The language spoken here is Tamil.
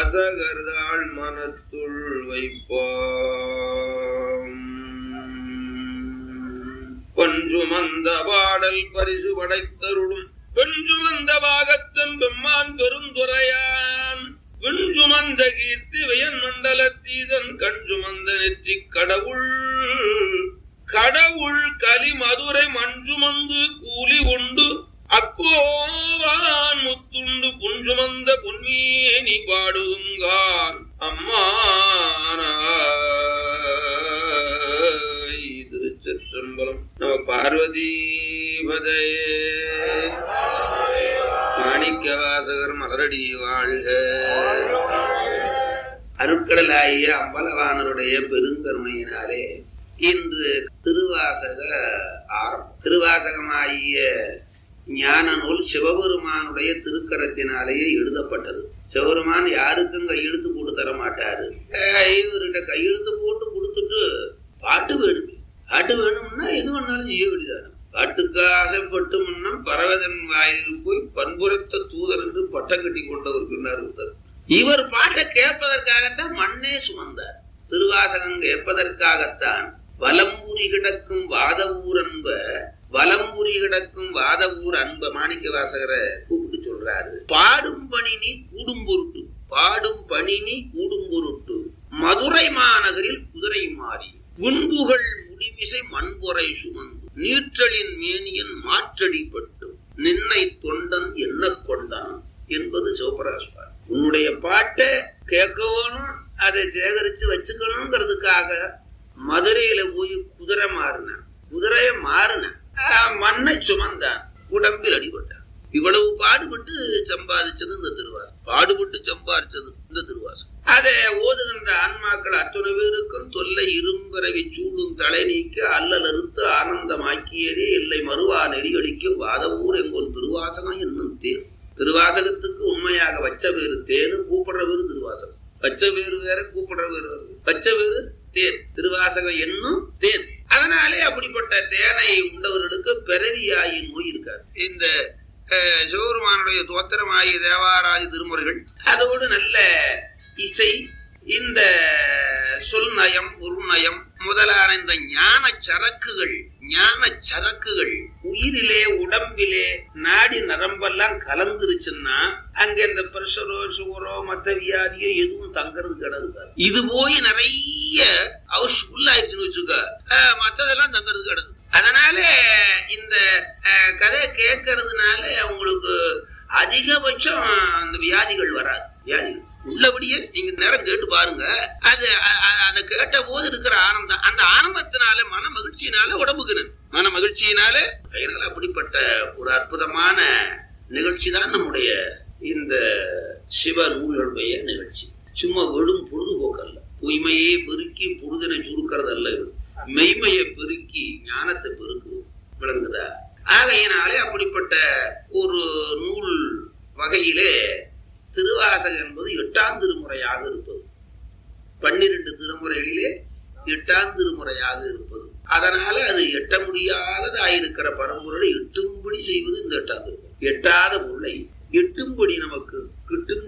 வாசகர்தாள் மனத்துள் வைப்பாம் பஞ்சுமந்த பாடல் பரிசு படைத்தருளும் பெஞ்சுமந்த பாகத்தன் பெம்மான் பெருந்துரையான் விஞ்சுமந்த கீர்த்தி வயன் மண்டலத்தீதன் கஞ்சுமந்த நெற்றி கடவுள் கடவுள் கலி மதுரை மஞ்சுமந்து கூலி உண்டு அக்கோவான் முத்துண்டு புஞ்சுமந்த பொன்மேனி பாடுதுங்கான் அம்மானாய் திருச்சிற்றம்பலம் நம பார்வதி பதையே மாணிக்க வாசகர் மலரடி வாழ்க அருட்கடலாகிய அம்பலவானருடைய பெருங்கருணையினாலே இன்று திருவாசக ஆரம்பம் திருவாசகமாகிய ஞான நூல் சிவபெருமானுடைய திருக்கரத்தினாலேயே எழுதப்பட்டது சிவபெருமான் யாருக்கும் கையெழுத்து போட்டு தர மாட்டாரு அஹ் இவர்கிட்ட கையெழுத்து போட்டு கொடுத்துட்டு பாட்டு வேணுமே பாட்டு வேணும்னா எது வேணாலும் செய்ய வேண்டியதானே பாட்டுக்கு ஆசைப்பட்டு முன்னம் பறவதன் வாயில் போய் பண்புறத்த தூதர் என்று பட்டம் கட்டி கொண்டவர்க்குன்னார் ஒருத்தர் இவர் பாட்டை கேட்பதற்காகத்தான் மண்ணே சுமந்தார் திருவாசகம் கேட்பதற்காகத்தான் வலம்புரி கிடக்கும் வாத ஊர் அன்ப வலம்புரி கிடக்கும் வாத ஊர் அன்ப மாணிக்க வாசகரை கூப்பிட்டு சொல்றாரு பாடும் பணி நீ கூடும் பொருட்டு பாடும் பணி நீ கூடும் பொருட்டு மதுரை மாநகரில் குதிரை மாறி குன்புகள் முடிவிசை மண்பொறை சுமந்து நீற்றலின் மேனியன் மாற்றடிப்பட்டு நின்னை தொண்டன் என்ன கொண்டான் என்பது சிவபராஸ்வாமி உன்னுடைய பாட்டை கேட்க வேணும் அதை சேகரிச்சு வச்சுக்கணுங்கிறதுக்காக மதுரையில போய் குதிரை மாறினான் குதிரைய மாறினான் ஆஹ் மண்ணை சுமந்தான் உடம்பில் அடிபட்டான் இவ்வளவு பாடுபட்டு சம்பாதிச்சது இந்த திருவாசம் பாடுபட்டு சம்பாதிச்சது இந்த திருவாசம் அதை ஓதுகின்ற ஆன்மாக்கள் அத்துணை பேருக்கும் தொல்லை இரும்பரவி சூடும் தலை நீக்க அல்லல் அறுத்து ஆனந்தமாக்கியதே இல்லை மறுவா நெறியடிக்கும் வாதவூர் எங்கொரு திருவாசகம் என்னும் தேர் திருவாசகத்துக்கு உண்மையாக வச்ச பேரு தேனு கூப்பிடுற பேரு திருவாசகம் வச்ச பேரு வேற கூப்பிடுற பேரு வேற வச்ச பேரு தேன் திருவாசகம் என்னும் தேன் அதனாலே அப்படிப்பட்ட தேனை உண்டவர்களுக்கு பிறவியாயி நோய் இருக்காது இந்த அஹ், சிவபெருமானுடைய தோத்திரமாகிய தேவாராய திருமுறைகள் அதோடு நல்ல இசை இந்த சொல் நயம் உருநயம் முதலான இந்த ஞான சரக்குகள் ஞான சரக்குகள் உயிரிலே உடம்பிலே நாடி நரம்பெல்லாம் கலந்துருச்சுன்னா அங்க இந்த பிரஷரோ சுகரோ மத்த வியாதியோ எதுவும் தங்கறது கிடது இது போய் நிறைய ஹவுஸ் ஃபுல் ஆயிடுச்சுன்னு வச்சுக்க அஹ், மத்ததெல்லாம் தங்கறது கிடது அதனால இந்த அஹ், கதை கேட்கறதுனால அவங்களுக்கு அதிகபட்சம் அந்த வியாதிகள் வராது வியாதிகள் உள்ளபடியே நீங்க நேரம் கேட்டு பாருங்க அது அ- அ- அதை கேட்ட போது இருக்கிற ஆனந்தம் அந்த ஆனந்தத்தினால மன மகிழ்ச்சியினால உடம்புக்கு நன்மை. மன மகிழ்ச்சியினால அதனால அப்படிப்பட்ட ஒரு அற்புதமான நிகழ்ச்சி தான் நம்முடைய இந்த சிவ நூல்களுடைய நிகழ்ச்சி சும்மா வெறும் பொழுதுபோக்கல்ல தூய்மையே பெருக்கி பொழுதினை சுருக்கிறது அல்ல இது மெய்மையை பெருக்கி ஞானத்தை பெருக்கு விளங்குதா ஆகையினாலே அப்படிப்பட்ட ஒரு நூல் வகையிலே திருவாசகம் என்பது எட்டாம் திருமுறையாக இருப்பது பன்னிரண்டு திருமுறைகளிலே எட்டாம் திருமுறையாக இருப்பது அதனால அது எட்ட முடியாததாயிருக்கிற பரம்பொருளை எட்டும்படி செய்வது இந்த எட்டாம் திருமுறை எட்டாத பொருளை எட்டும்படி நமக்கு கிட்டும்படி